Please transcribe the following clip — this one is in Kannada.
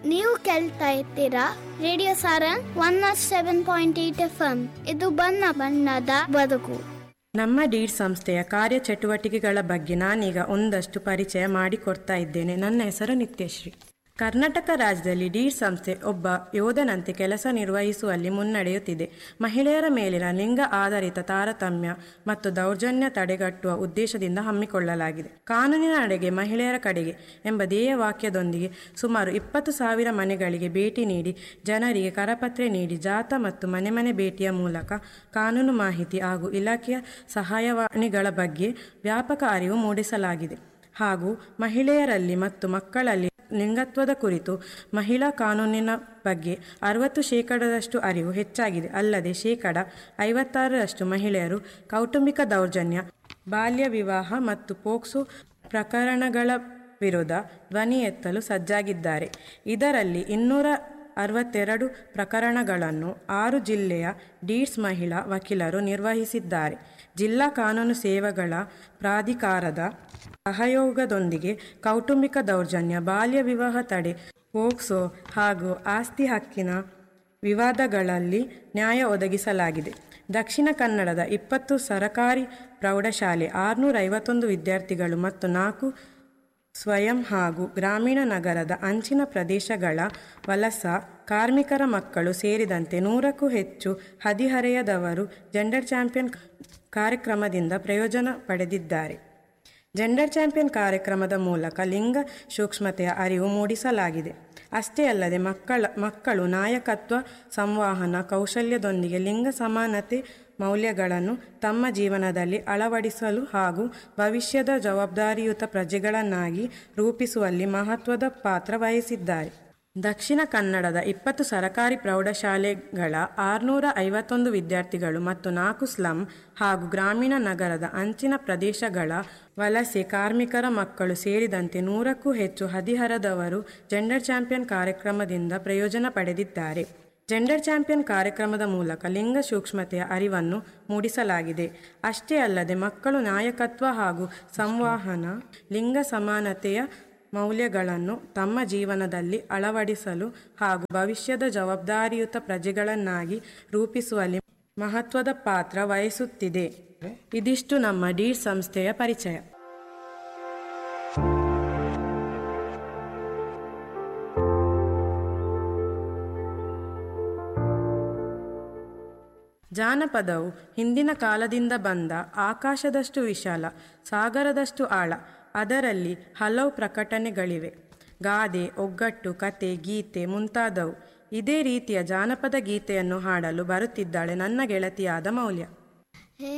ನೀವು ಕೇಳ್ತಾ ಇದ್ದೀರಾ radio Sarang one nought seven point eight F M ಇದು ಬಣ್ಣ ಬಣ್ಣದ ಬದುಕು ನಮ್ಮ ಡೀಡ್ ಸಂಸ್ಥೆಯ ಕಾರ್ಯಚಟುವಟಿಕೆಗಳ ಬಗ್ಗೆ ನಾನೀಗ ಒಂದಷ್ಟು ಪರಿಚಯ ಮಾಡಿಕೊಡ್ತಾ ಇದ್ದೇನೆ ನನ್ನ ಹೆಸರು ನಿತ್ಯಶ್ರೀ ಕರ್ನಾಟಕ ರಾಜ್ಯದಲ್ಲಿ ಡೀಡ್ ಸಂಸ್ಥೆ ಒಬ್ಬ ಯೋಧನಂತೆ ಕೆಲಸ ನಿರ್ವಹಿಸುವಲ್ಲಿ ಮುನ್ನಡೆಯುತ್ತಿದೆ ಮಹಿಳೆಯರ ಮೇಲಿನ ಲಿಂಗ ಆಧಾರಿತ ತಾರತಮ್ಯ ಮತ್ತು ದೌರ್ಜನ್ಯ ತಡೆಗಟ್ಟುವ ಉದ್ದೇಶದಿಂದ ಹಮ್ಮಿಕೊಳ್ಳಲಾಗಿದೆ ಕಾನೂನಿನ ನಡೆಗೆ ಮಹಿಳೆಯರ ಕಡೆಗೆ ಎಂಬ ಧ್ಯೇಯ ವಾಕ್ಯದೊಂದಿಗೆ ಸುಮಾರು ಇಪ್ಪತ್ತು ಸಾವಿರ ಮನೆಗಳಿಗೆ ಭೇಟಿ ನೀಡಿ ಜನರಿಗೆ ಕರಪತ್ರ ನೀಡಿ ಜಾಥಾ ಮತ್ತು ಮನೆ ಮನೆ ಭೇಟಿಯ ಮೂಲಕ ಕಾನೂನು ಮಾಹಿತಿ ಹಾಗೂ ಇಲಾಖೆಯ ಸಹಾಯವಾಣಿಗಳ ಬಗ್ಗೆ ವ್ಯಾಪಕ ಅರಿವು ಮೂಡಿಸಲಾಗಿದೆ ಹಾಗೂ ಮಹಿಳೆಯರಲ್ಲಿ ಮತ್ತು ಮಕ್ಕಳಲ್ಲಿ ಲಿಂಗತ್ವದ ಕುರಿತು ಮಹಿಳಾ ಕಾನೂನಿನ ಬಗ್ಗೆ ಅರವತ್ತು ಶೇಕಡದಷ್ಟು ಅರಿವು ಹೆಚ್ಚಾಗಿದೆ ಅಲ್ಲದೆ ಶೇಕಡ ಐವತ್ತಾರರಷ್ಟು ಮಹಿಳೆಯರು ಕೌಟುಂಬಿಕ ದೌರ್ಜನ್ಯ ಬಾಲ್ಯ ವಿವಾಹ ಮತ್ತು ಪೋಕ್ಸೋ ಪ್ರಕರಣಗಳ ವಿರುದ್ಧ ಧ್ವನಿ ಎತ್ತಲು ಸಜ್ಜಾಗಿದ್ದಾರೆ ಇದರಲ್ಲಿ ಇನ್ನೂರ ಅರವತ್ತೆರಡು ಪ್ರಕರಣಗಳನ್ನು ಆರು ಜಿಲ್ಲೆಯ ಡೀಡ್ಸ್ ಮಹಿಳಾ ವಕೀಲರು ನಿರ್ವಹಿಸಿದ್ದಾರೆ ಜಿಲ್ಲಾ ಕಾನೂನು ಸೇವೆಗಳ ಪ್ರಾಧಿಕಾರದ ಸಹಯೋಗದೊಂದಿಗೆ ಕೌಟುಂಬಿಕ ದೌರ್ಜನ್ಯ ಬಾಲ್ಯ ವಿವಾಹ ತಡೆ ಪೋಕ್ಸೋ ಹಾಗೂ ಆಸ್ತಿ ಹಕ್ಕಿನ ವಿವಾದಗಳಲ್ಲಿ ನ್ಯಾಯ ಒದಗಿಸಲಾಗಿದೆ ದಕ್ಷಿಣ ಕನ್ನಡದ ಇಪ್ಪತ್ತು ಸರಕಾರಿ ಪ್ರೌಢಶಾಲೆ ಆರುನೂರ ಐವತ್ತೊಂದು ವಿದ್ಯಾರ್ಥಿಗಳು ಮತ್ತು ನಾಲ್ಕು ಸ್ವಯಂ ಹಾಗೂ ಗ್ರಾಮೀಣ ನಗರದ ಅಂಚಿನ ಪ್ರದೇಶಗಳ ವಲಸ ಕಾರ್ಮಿಕರ ಮಕ್ಕಳು ಸೇರಿದಂತೆ ನೂರಕ್ಕೂ ಹೆಚ್ಚು ಹದಿಹರೆಯದವರು ಜೆಂಡರ್ ಚಾಂಪಿಯನ್ ಕಾರ್ಯಕ್ರಮದಿಂದ ಪ್ರಯೋಜನ ಪಡೆದಿದ್ದಾರೆ ಜೆಂಡರ್ ಚಾಂಪಿಯನ್ ಕಾರ್ಯಕ್ರಮದ ಮೂಲಕ ಲಿಂಗ ಸೂಕ್ಷ್ಮತೆಯ ಅರಿವು ಮೂಡಿಸಲಾಗಿದೆ ಅಷ್ಟೇ ಅಲ್ಲದೆ ಮಕ್ಕಳ ಮಕ್ಕಳು ನಾಯಕತ್ವ ಸಂವಹನ ಕೌಶಲ್ಯದೊಂದಿಗೆ ಲಿಂಗ ಸಮಾನತೆ ಮೌಲ್ಯಗಳನ್ನು ತಮ್ಮ ಜೀವನದಲ್ಲಿ ಅಳವಡಿಸಲು ಹಾಗೂ ಭವಿಷ್ಯದ ಜವಾಬ್ದಾರಿಯುತ ಪ್ರಜೆಗಳನ್ನಾಗಿ ರೂಪಿಸುವಲ್ಲಿ ಮಹತ್ವದ ಪಾತ್ರ ವಹಿಸಿದ್ದಾರೆ ದಕ್ಷಿಣ ಕನ್ನಡದ ಇಪ್ಪತ್ತು ಸರಕಾರಿ ಪ್ರೌಢಶಾಲೆಗಳ ಆರುನೂರ ಐವತ್ತೊಂದು ವಿದ್ಯಾರ್ಥಿಗಳು ಮತ್ತು ನಾಲ್ಕು ಸ್ಲಂ ಹಾಗೂ ಗ್ರಾಮೀಣ ನಗರದ ಅಂಚಿನ ಪ್ರದೇಶಗಳ ವಲಸೆ ಕಾರ್ಮಿಕರ ಮಕ್ಕಳು ಸೇರಿದಂತೆ ನೂರಕ್ಕೂ ಹೆಚ್ಚು ಹದಿಹರದವರು ಜೆಂಡರ್ ಚಾಂಪಿಯನ್ ಕಾರ್ಯಕ್ರಮದಿಂದ ಪ್ರಯೋಜನ ಪಡೆದಿದ್ದಾರೆ ಜೆಂಡರ್ ಚಾಂಪಿಯನ್ ಕಾರ್ಯಕ್ರಮದ ಮೂಲಕ ಲಿಂಗ ಸೂಕ್ಷ್ಮತೆಯ ಅರಿವನ್ನು ಮೂಡಿಸಲಾಗಿದೆ ಅಷ್ಟೇ ಅಲ್ಲದೆ ಮಕ್ಕಳು ನಾಯಕತ್ವ ಹಾಗೂ ಸಂವಹನ ಲಿಂಗ ಸಮಾನತೆಯ ಮೌಲ್ಯಗಳನ್ನು ತಮ್ಮ ಜೀವನದಲ್ಲಿ ಅಳವಡಿಸಲು ಹಾಗೂ ಭವಿಷ್ಯದ ಜವಾಬ್ದಾರಿಯುತ ಪ್ರಜೆಗಳನ್ನಾಗಿ ರೂಪಿಸುವಲ್ಲಿ ಮಹತ್ವದ ಪಾತ್ರ ವಹಿಸುತ್ತಿದೆ ಇದಿಷ್ಟು ನಮ್ಮ ಡೀಡ್ ಸಂಸ್ಥೆಯ ಪರಿಚಯ ಜಾನಪದವು ಹಿಂದಿನ ಕಾಲದಿಂದ ಬಂದ ಆಕಾಶದಷ್ಟು ವಿಶಾಲ ಸಾಗರದಷ್ಟು ಆಳ ಅದರಲ್ಲಿ ಹಲವು ಪ್ರಕಟಣೆಗಳಿವೆ ಗಾದೆ ಒಗ್ಗಟ್ಟು ಕತೆ ಗೀತೆ ಮುಂತಾದವು ಇದೇ ರೀತಿಯ ಜಾನಪದ ಗೀತೆಯನ್ನು ಹಾಡಲು ಬರುತ್ತಿದ್ದಾಳೆ ನನ್ನ ಗೆಳತಿಯಾದ ಮೌಲ್ಯ